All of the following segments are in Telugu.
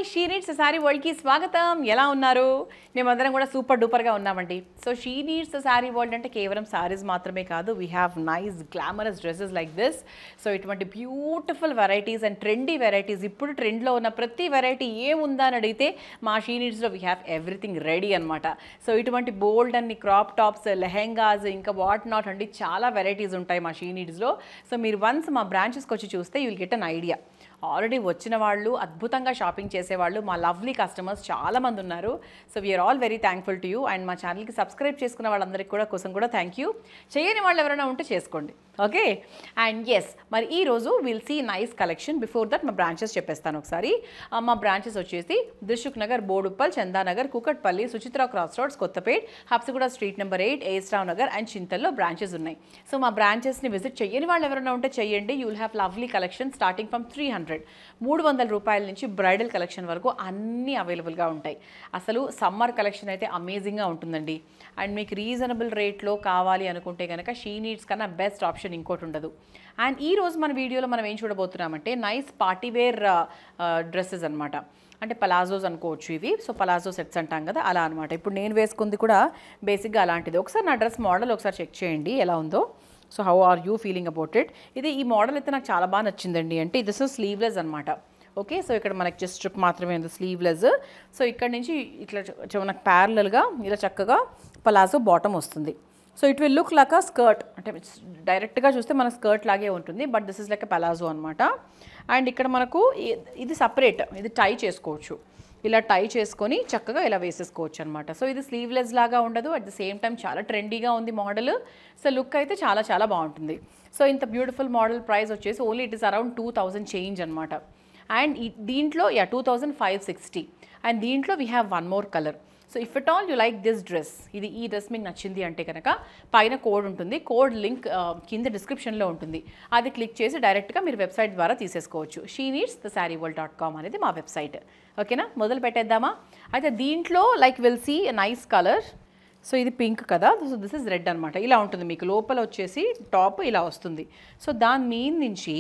షీ నీడ్స్ శారీ వరల్డ్కి స్వాగతం ఎలా ఉన్నారు మేమందరం కూడా సూపర్ డూపర్గా ఉన్నామండి so she needs saree world అంటే కేవలం శారీస్ మాత్రమే కాదు we have nice glamorous dresses like this so ఇటువంటి beautiful varieties and trendy varieties ఇప్పుడు ట్రెండ్లో ఉన్న ప్రతి వెరైటీ ఏముందా అని అడిగితే మా షీ నీడ్స్లో వీ హ్యావ్ ఎవ్రీథింగ్ రెడీ అనమాట సో ఇటువంటి బోల్డ్ అన్ని క్రాప్ టాప్స్ లెహెంగాస్ ఇంకా వాట్ నాట్ అండి చాలా వెరైటీస్ ఉంటాయి మా షీ నీడ్స్లో సో మీరు వన్స్ మా బ్రాంచెస్కి వచ్చి చూస్తే you will get an idea already వచ్చిన వాళ్ళు అద్భుతంగా షాపింగ్ చేసేవాళ్ళు మా లవ్లీ కస్టమర్స్ చాలా మంది ఉన్నారు so we are all very thankful to you and మా ఛానల్కి సబ్స్క్రైబ్ చేసుకున్న వాళ్ళందరికీ కూడా కోసం కూడా థ్యాంక్ యూ చేయని వాళ్ళు ఎవరైనా ఉంటే చేసుకోండి ఓకే అండ్ ఎస్ మరి ఈ రోజు will see nice collection before that మా బ్రాంచెస్ చెప్పేస్తాను ఒకసారి ఆ, మా బ్రాంచెస్ వచ్చేసి Dilsukhnagar Boduppal Chandanagar Kukatpally Suchitra cross roads Kothapet Habsiguda street number eight A S Rao Nagar and చింతల్లో బ్రాంచెస్ ఉన్నాయి సో మా బ్రాంచెస్ని విజిట్ చేయని వాళ్ళు ఎవరైనా ఉంటే చేయండి you will have lovely collection starting from three hundred మూడు వందల రూపాయల నుంచి బ్రైడల్ కలెక్షన్ వరకు అన్నీ అవైలబుల్గా ఉంటాయి అసలు సమ్మర్ కలెక్షన్ అయితే అమేజింగ్గా ఉంటుందండి అండ్ మీకు రీజనబుల్ రేట్లో కావాలి అనుకుంటే కనుక షీ నీడ్స్ కన్నా బెస్ట్ ఆప్షన్ ఇంకోటి ఉండదు అండ్ ఈ రోజు మన వీడియోలో మనం ఏం చూడబోతున్నామంటే నైస్ పార్టీవేర్ డ్రెస్సెస్ అనమాట అంటే పలాజోస్ అనుకోవచ్చు ఇవి సో పలాజో సెట్స్ అంటాం కదా అలా అనమాట ఇప్పుడు నేను వేసుకుంది కూడా బేసిక్గా అలాంటిది ఒకసారి నా డ్రెస్ మోడల్ ఒకసారి చెక్ చేయండి ఎలా ఉందో so how are you feeling about it ఇది ఈ మోడల్ అయితే నాకు చాలా బాగా నచ్చిందండి అంటే దిస్ స్లీవ్లెస్ అనమాట ఓకే సో ఇక్కడ మనకి జస్ట్ స్ట్రిప్ మాత్రమే ఉంది స్లీవ్లెస్ సో ఇక్కడ నుంచి ఇట్లా చ- చ- మనకు ప్యారలల్గా ఇలా చక్కగా పలాజో బాటమ్ వస్తుంది so it will look like a skirt అంటే డైరెక్ట్గా చూస్తే మన స్కర్ట్ లాగే ఉంటుంది but this is like a palazzo అనమాట అండ్ ఇక్కడ మనకు ఇ- ఇది సపరేట్ ఇది టై చేసుకోవచ్చు ఇలా టై చేసుకొని చక్కగా ఇలా వేసేసుకోవచ్చు అనమాట సో ఇది స్లీవ్లెస్ లాగా ఉండదు అట్ ద సేమ్ టైం చాలా ట్రెండీగా ఉంది మోడల్ సో లుక్ అయితే చాలా చాలా బాగుంటుంది సో ఇంత బ్యూటిఫుల్ మోడల్ ప్రైస్ వచ్చేసి only it is around two thousand change అనమాట అండ్ ఈ- దీంట్లో yeah two thousand five sixty and దీంట్లో we have one more colour so if it all you like this dress ఇది ఈ డ్రెస్ మీకు నచ్చింది అంటే కనుక పైన కోడ్ ఉంటుంది కోడ్ లింక్ కింద డిస్క్రిప్షన్లో ఉంటుంది అది క్లిక్ చేసి డైరెక్ట్గా మీరు వెబ్సైట్ ద్వారా తీసేసుకోవచ్చు she needs the saree world dot com అనేది మా వెబ్సైట్ ఓకేనా మొదలు పెట్టేద్దామా అయితే దీంట్లో like will see nice colour so ఇది పింక్ కదా సో దిస్ ఇస్ రెడ్ అనమాట ఇలా ఉంటుంది మీకు లోపల వచ్చేసి టాప్ ఇలా వస్తుంది సో దాని మీద నుంచి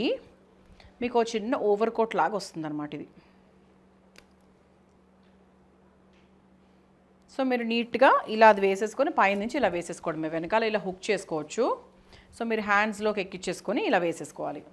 మీకు ఒక చిన్న ఓవర్ కోట్ లాగా వస్తుంది అనమాట ఇది సో మీరు నీట్గా ఇలా అది వేసేసుకొని పైనుంచి ఇలా వేసేసుకోవడమే వెనకాల ఇలా హుక్ చేసుకోవచ్చు సో మీరు హ్యాండ్స్లోకి ఎక్కించేసుకొని ఇలా వేసేసుకోవాలి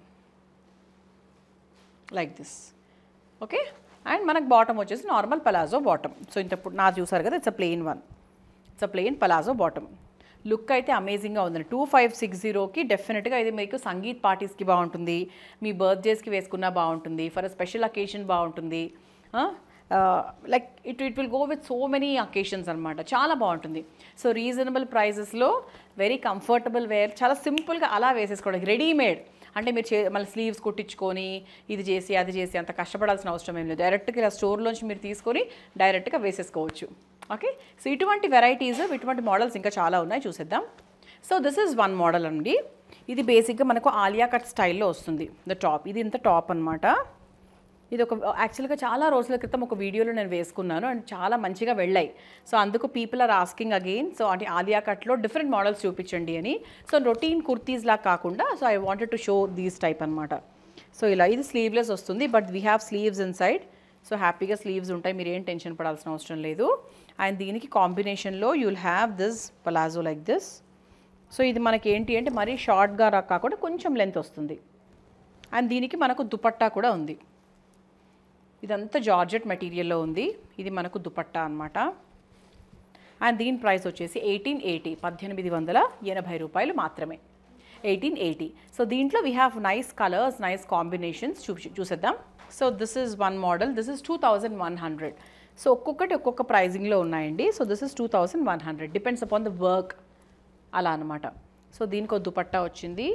లైక్ దిస్ ఓకే అండ్ మనకు బాటమ్ వచ్చేసి నార్మల్ పలాజో బాటమ్ సో ఇంతప్పుడు నా చూసారు కదా it's a plain one it's a plain palazzo bottom look అయితే అమేజింగ్గా ఉందండి టూ ఫైవ్ సిక్స్ జీరోకి డెఫినెట్గా ఇది మీకు సంగీత్ పార్టీస్కి బాగుంటుంది మీ బర్త్డేస్కి వేసుకున్నా బాగుంటుంది ఫర్ అ స్పెషల్ అకేషన్ బాగుంటుంది like it it will go with so many occasions అనమాట చాలా బాగుంటుంది సో రీజనబుల్ ప్రైజెస్లో వెరీ కంఫర్టబుల్ వేర్ చాలా సింపుల్గా అలా వేసేసుకోవడానికి రెడీమేడ్ అంటే మీరు చే మళ్ళీ స్లీవ్స్ కుట్టించుకొని ఇది చేసి అది చేసి అంత కష్టపడాల్సిన అవసరం ఏం లేదు డైరెక్ట్గా ఇలా స్టోర్లోంచి మీరు తీసుకొని డైరెక్ట్గా వేసేసుకోవచ్చు ఓకే సో ఇటువంటి వెరైటీస్ ఇటువంటి మోడల్స్ ఇంకా చాలా ఉన్నాయి చూసేద్దాం so this is one model అండి ఇది బేసిక్గా మనకు ఆలియా కట్ స్టైల్లో వస్తుంది ద టాప్ ఇది ఇంత టాప్ అనమాట ఇది ఒక యాక్చువల్గా చాలా రోజుల క్రితం ఒక వీడియోలో నేను వేసుకున్నాను అండ్ చాలా మంచిగా వెళ్ళాయి సో అందుకు people are asking again so అంటే ఆలియా కట్లో డిఫరెంట్ మోడల్స్ చూపించండి అని సో రొటీన్ కుర్తీస్ లా కాకుండా so I wanted to show these type అనమాట సో ఇలా ఇది స్లీవ్లెస్ వస్తుంది but we have sleeves in side so హ్యాపీగా స్లీవ్స్ ఉంటాయి మీరు ఏం టెన్షన్ పడాల్సిన అవసరం లేదు అండ్ దీనికి కాంబినేషన్లో you will have this palazzo like this so ఇది మనకి ఏంటి అంటే మరీ షార్ట్గా రా కాకుండా కొంచెం లెంత్ వస్తుంది అండ్ దీనికి మనకు దుపట్టా కూడా ఉంది ఇదంతా జార్జెట్ మెటీరియల్లో ఉంది ఇది మనకు దుపట్టా అనమాట అండ్ దీని ప్రైస్ వచ్చేసి ఎయిటీన్ ఎయిటీ పద్దెనిమిది వందల ఎనభై రూపాయలు మాత్రమే ఎయిటీన్ ఎయిటీ సో దీంట్లో we have nice colours nice combinations చూ చూసేద్దాం so this is one model this is two thousand one hundred so ఒక్కొక్కటి ఒక్కొక్క ప్రైజింగ్లో ఉన్నాయండి so this is two thousand one hundred depends upon the work అలా అనమాట సో దీనికి ఒక దుపట్టా వచ్చింది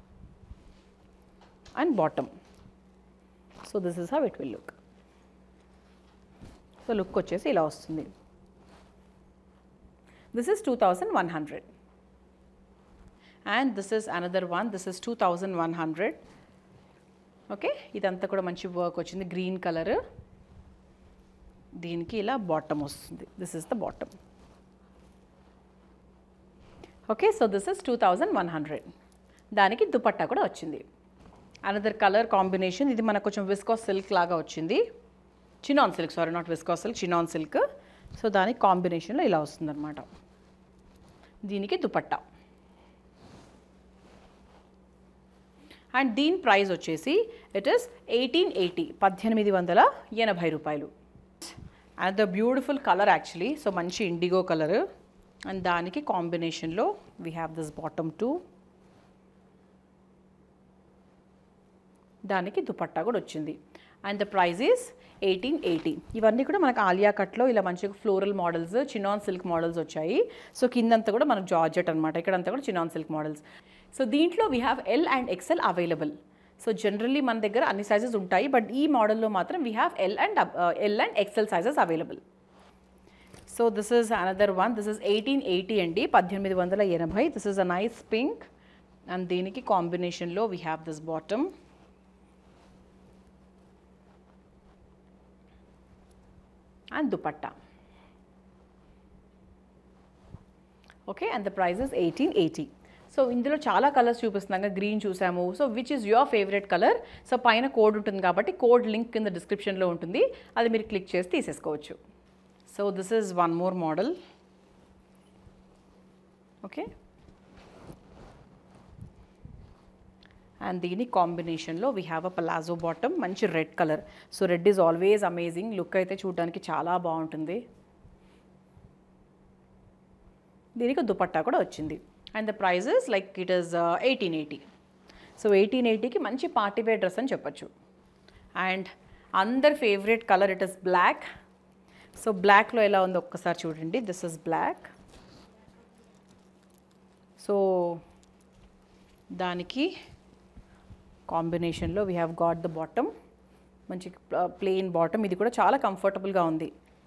and bottom so this is how it will look so look వచ్చేసి ఇలా వస్తుంది this is two thousand one hundred and this is another one this is two thousand one hundred okay ఇదంతా కూడా మంచి వర్క్ వచ్చింది గ్రీన్ కలర్ దీనికి ఇలా బాటమ్ వస్తుంది this is the bottom okay so this is two thousand one hundred దానికి దుపట్టా కూడా వచ్చింది అనదర్ కలర్ కాంబినేషన్ ఇది మనకు కొంచెం విస్కాస్ సిల్క్ లాగా వచ్చింది chinon silk sorry not viscose silk chinon silk so దానికి కాంబినేషన్లో ఇలా వస్తుందన్నమాట దీనికి దుపట్టా అండ్ దీని ప్రైస్ వచ్చేసి ఇట్ ఇస్ ఎయిటీన్ ఎయిటీ పద్దెనిమిది వందల ఎనభై రూపాయలు and the beautiful colour actually so మంచి ఇండిగో కలర్ అండ్ దానికి కాంబినేషన్లో we have this bottom to దానికి దుపట్టా కూడా వచ్చింది and the price is eighteen eighty ఇవన్నీ కూడా మనకు ఆలియా కట్లో ఇలా మంచిగా floral models chinon silk models వచ్చాయి సో కిందంతా కూడా మనకు జార్జెట్ అనమాట ఇక్కడంతా కూడా చినాన్ సిల్క్ మోడల్స్ సో దీంట్లో we have L and XL available so generally మన దగ్గర అన్ని సైజెస్ ఉంటాయి బట్ ఈ మోడల్లో మాత్రం we have L and L and XL sizes available so this is another one this is eighteen eighty అండి పద్దెనిమిది వందల ఎనభై this is a nice pink and దీనికి కాంబినేషన్లో we have this bottom and dupatta okay and the price is eighteen eighty so ఇందులో చాలా కలర్స్ చూపిస్తున్నాం గ్రీన్ చూసాము so which is your favourite colour so పైన కోడ్ ఉంటుంది కాబట్టి కోడ్ లింక్ కింద డిస్క్రిప్షన్లో ఉంటుంది అది మీరు క్లిక్ చేసి తీసేసుకోవచ్చు so this is one more model okay and దీని కాంబినేషన్లో we have a palazzo bottom మంచి red colour so red is always amazing look అయితే చూడడానికి చాలా బాగుంటుంది దీనికి దుపట్టా కూడా వచ్చింది and the prices like it is eighteen eighty so eighteen ఎయిటీకి మంచి పార్టీ వేర్ డ్రెస్ అని చెప్పొచ్చు అండ్ అందరి favourite colour it is black so బ్లాక్లో ఎలా ఉందో ఒక్కసారి చూడండి దిస్ ఇస్ బ్లాక్ సో దానికి కాంబినేషన్లో we have got the bottom మంచి ప్లెయిన్ బాటమ్ ఇది కూడా చాలా కంఫర్టబుల్గా ఉంది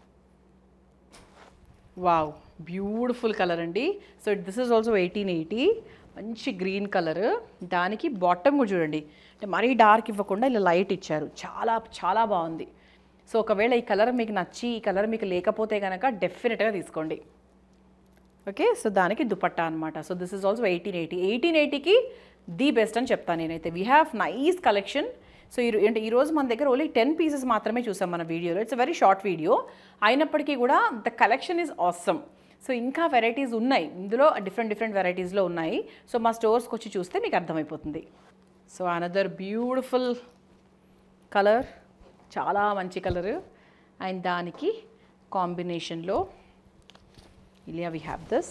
వావ్ బ్యూటిఫుల్ కలర్ అండి so this is also eighteen eighty మంచి గ్రీన్ కలర్ దానికి బాటమ్ కూడా చూడండి అంటే మరీ డార్క్ ఇవ్వకుండా ఇలా లైట్ ఇచ్చారు చాలా చాలా బాగుంది సో ఒకవేళ ఈ కలర్ మీకు నచ్చి ఈ కలర్ మీకు లేకపోతే కనుక డెఫినెట్గా తీసుకోండి ఓకే సో దానికి దుపట్టా అనమాట so this is also eighteen eighty eighteen ఎయిటీకి ది బెస్ట్ అని చెప్తాను నేనైతే we have nice collection so ఈ అంటే ఈరోజు మన దగ్గర ఓన్లీ టెన్ పీసెస్ మాత్రమే చూసాం మన వీడియోలో ఇట్స్ వెరీ షార్ట్ వీడియో అయినప్పటికీ కూడా the collection is awesome so ఇంకా వెరైటీస్ ఉన్నాయి ఇందులో డిఫరెంట్ డిఫరెంట్ వెరైటీస్లో ఉన్నాయి సో మా స్టోర్స్కి వచ్చి చూస్తే మీకు అర్థమైపోతుంది సో అనదర్ బ్యూటిఫుల్ కలర్ చాలా మంచి కలర్ అండ్ దానికి కాంబినేషన్లో ఇలా we have this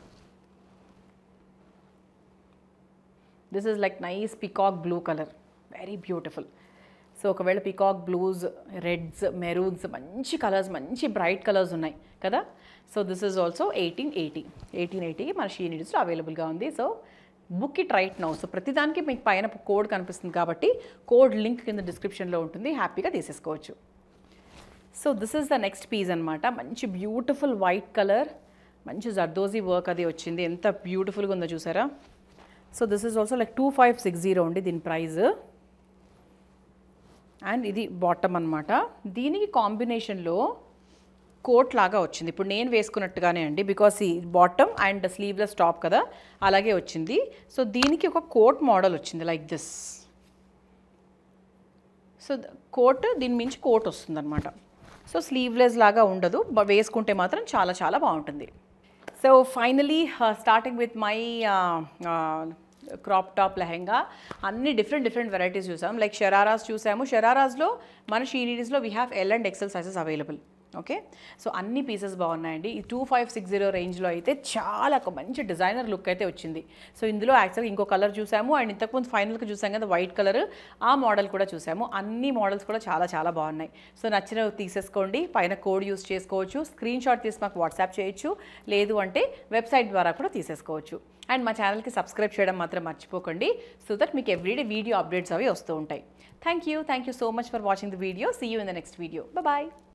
this is like nice peacock blue colour very beautiful so ఒకవేళ పికాక్ బ్లూస్ రెడ్స్ మెరూన్స్ మంచి కలర్స్ మంచి బ్రైట్ కలర్స్ ఉన్నాయి కదా so this is also eighteen eighty eighteen ఎయిటీకి మన షీ నీడ్స్లో అవైలబుల్గా ఉంది so book it right now so ప్రతిదానికి మీకు పైన కోడ్ కనిపిస్తుంది కాబట్టి కోడ్ లింక్ కింద డిస్క్రిప్షన్లో ఉంటుంది హ్యాపీగా తీసేసుకోవచ్చు so this is the next piece అనమాట మంచి బ్యూటిఫుల్ వైట్ కలర్ మంచి జర్దోజీ వర్క్ అది వచ్చింది ఎంత బ్యూటిఫుల్గా ఉందో చూసారా so this is also like two five six zero ఉండి దీని ప్రైజ్ అండ్ ఇది బాటమ్ అనమాట దీనికి కాంబినేషన్లో కోట్ లాగా వచ్చింది ఇప్పుడు నేను వేసుకున్నట్టుగానే అండి బికాస్ ఈ బాటమ్ అండ్ స్లీవ్లెస్ టాప్ కదా అలాగే వచ్చింది సో దీనికి ఒక కోట్ మోడల్ వచ్చింది లైక్ దిస్ సో కోట్ దీని మించి కోట్ వస్తుంది అనమాట సో స్లీవ్లెస్ లాగా ఉండదు బ- వేసుకుంటే మాత్రం చాలా చాలా బాగుంటుంది so finally starting with my crop top lehenga అన్ని డిఫరెంట్ డిఫరెంట్ వెరైటీస్ చూసాం లైక్ షరారాస్ చూసాము షరారాస్లో మన షీనీడీస్లో we have L and XL sizes available okay so అన్ని పీసెస్ బాగున్నాయండి ఈ టూ ఫైవ్ సిక్స్ జీరో రేంజ్లో అయితే చాలా ఒక మంచి డిజైనర్ లుక్ అయితే వచ్చింది సో ఇందులో యాక్చువల్గా ఇంకో కలర్ చూసాము అండ్ ఇంతకుముందు ఫైనల్గా చూసాం కదా వైట్ కలర్ ఆ మోడల్ కూడా చూసాము అన్ని మోడల్స్ కూడా చాలా చాలా బాగున్నాయి సో నచ్చినవి తీసేసుకోండి పైన కోడ్ యూస్ చేసుకోవచ్చు స్క్రీన్ షాట్ తీసి మాకు వాట్సాప్ చేయొచ్చు లేదు అంటే వెబ్సైట్ ద్వారా కూడా తీసేసుకోవచ్చు అండ్ మా ఛానల్కి సబ్స్క్రైబ్ చేయడం మాత్రం మర్చిపోకండి సో దట్ మీకు ఎవ్రీడే వీడియో అప్డేట్స్ అవి వస్తూ ఉంటాయి thank you thank you so much for watching the video see you in the next video bye